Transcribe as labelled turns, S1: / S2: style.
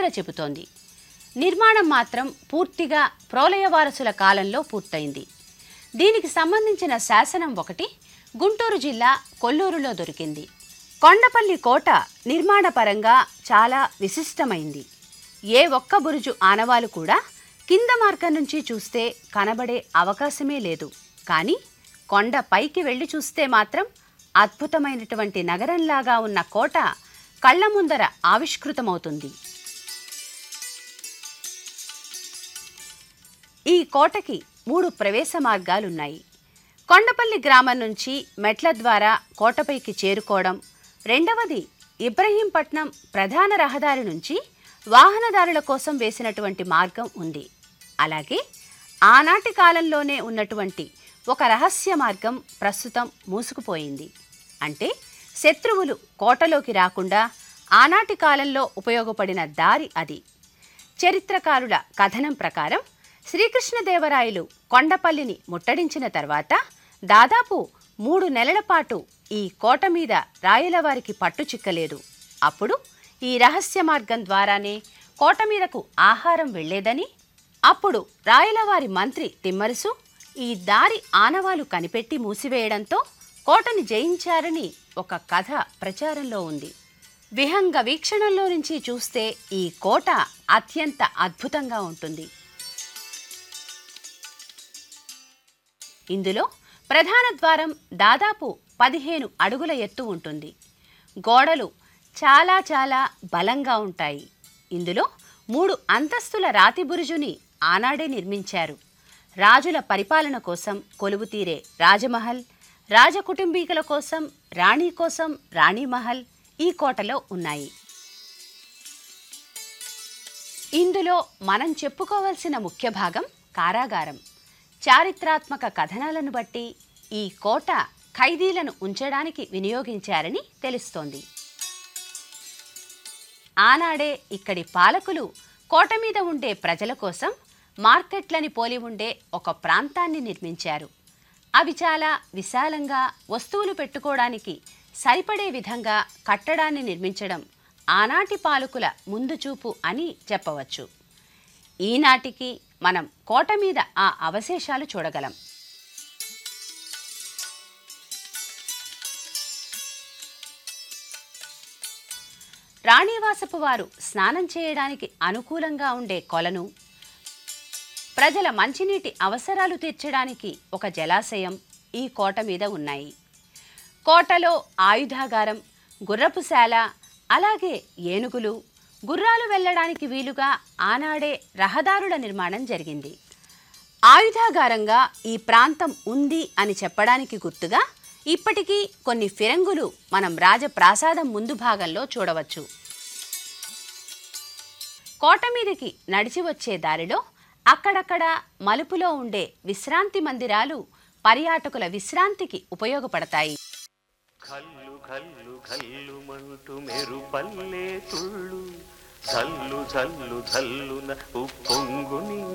S1: చరిత్ర చెబుతోంది నిర్మాణం మాత్రం పూర్తిగా ప్రోలయ వారసుల కాలంలో పూర్తయింది దీనికి సంబంధించిన శాసనం ఒకటి గుంటూరు జిల్లా కొల్లూరులో దొరికింది కొండపల్లి కోట నిర్మాణపరంగా చాలా విశిష్టమైంది ఏ ఒక్క బురుజు ఆనవాలు కూడా కింద మార్గం నుంచి చూస్తే కనబడే అవకాశమే లేదు కానీ కొండ పైకి వెళ్ళి చూస్తే మాత్రం అద్భుతమైనటువంటి నగరంలాగా ఉన్న కోట కళ్ళ ముందర ఆవిష్కృతమవుతుంది ఈ కోటకి మూడు ప్రవేశ మార్గాలున్నాయి కొండపల్లి గ్రామం నుంచి మెట్ల ద్వారా కోటపైకి చేరుకోవడం రెండవది ఇబ్రహీంపట్నం ప్రధాన రహదారి నుంచి వాహనదారుల కోసం వేసినటువంటి మార్గం ఉంది అలాగే ఆనాటి కాలంలోనే ఉన్నటువంటి ఒక రహస్య మార్గం ప్రస్తుతం మూసుకుపోయింది అంటే శత్రువులు కోటలోకి రాకుండా ఆనాటి కాలంలో ఉపయోగపడిన దారి అది చరిత్రకారుల కథనం ప్రకారం శ్రీకృష్ణదేవరాయలు కొండపల్లిని ముట్టడించిన తర్వాత దాదాపు మూడు నెలల పాటు ఈ కోట మీద రాయలవారికి పట్టు చిక్కలేదు అప్పుడు ఈ రహస్య మార్గం ద్వారానే కోట మీదకు ఆహారం వెళ్లేదని అప్పుడు రాయలవారి మంత్రి తిమ్మరుసు ఈ దారి ఆనవాలు కనిపెట్టి మూసివేయడంతో కోటని జయించారని ఒక కథ ప్రచారంలో ఉంది విహంగ వీక్షణంలో నుంచి చూస్తే ఈ కోట అత్యంత అద్భుతంగా ఉంటుంది ఇందులో ప్రధాన ద్వారం దాదాపు పదిహేను అడుగుల ఎత్తు ఉంటుంది గోడలు చాలా చాలా బలంగా ఉంటాయి ఇందులో మూడు అంతస్తుల రాతి బురుజుని ఆనాడే నిర్మించారు రాజుల పరిపాలన కోసం కొలువుతీరే రాజమహల్ రాజకుటుంబీకుల కోసం రాణి కోసం రాణిమహల్ ఈ కోటలో ఉన్నాయి ఇందులో మనం చెప్పుకోవలసిన ముఖ్య భాగం కారాగారం చారిత్రాత్మక కథనాలను బట్టి ఈ కోట ఖైదీలను ఉంచడానికి వినియోగించారని తెలుస్తోంది ఆనాడే ఇక్కడి పాలకులు కోట మీద ఉండే ప్రజల కోసం మార్కెట్లని పోలి ఉండే ఒక ప్రాంతాన్ని నిర్మించారు అవి చాలా విశాలంగా వస్తువులు పెట్టుకోవడానికి సరిపడే విధంగా కట్టడాన్ని నిర్మించడం ఆనాటి పాలకుల ముందు చూపు అని చెప్పవచ్చు ఈనాటికి మనం కోట మీద ఆ అవశేషాలు చూడగలం రాణివాసపు వారు స్నానం చేయడానికి అనుకూలంగా ఉండే కొలను ప్రజల మంచినీటి అవసరాలు తీర్చడానికి ఒక జలాశయం ఈ కోట మీద ఉన్నాయి కోటలో ఆయుధాగారం గుర్రపుశాల అలాగే ఏనుగులు గుర్రాలు వెళ్ళడానికి వీలుగా ఆనాడే రహదారుల నిర్మాణం జరిగింది ఆయుధాగారంగా ఈ ప్రాంతం ఉంది అని చెప్పడానికి గుర్తుగా ఇప్పటికీ కొన్ని ఫిరంగులు మనం రాజప్రాసాదం ముందు భాగంలో చూడవచ్చు కోట మీదకి నడిచి వచ్చే దారిలో అక్కడక్కడ మలుపులో ఉండే విశ్రాంతి మందిరాలు పర్యాటకుల విశ్రాంతికి ఉపయోగపడతాయి
S2: కల్లు కల్లు కల్లు మంటు మెరుపల్లే తుళ్ళు జల్లు జల్లు జల్లున ఉప్పొంగుని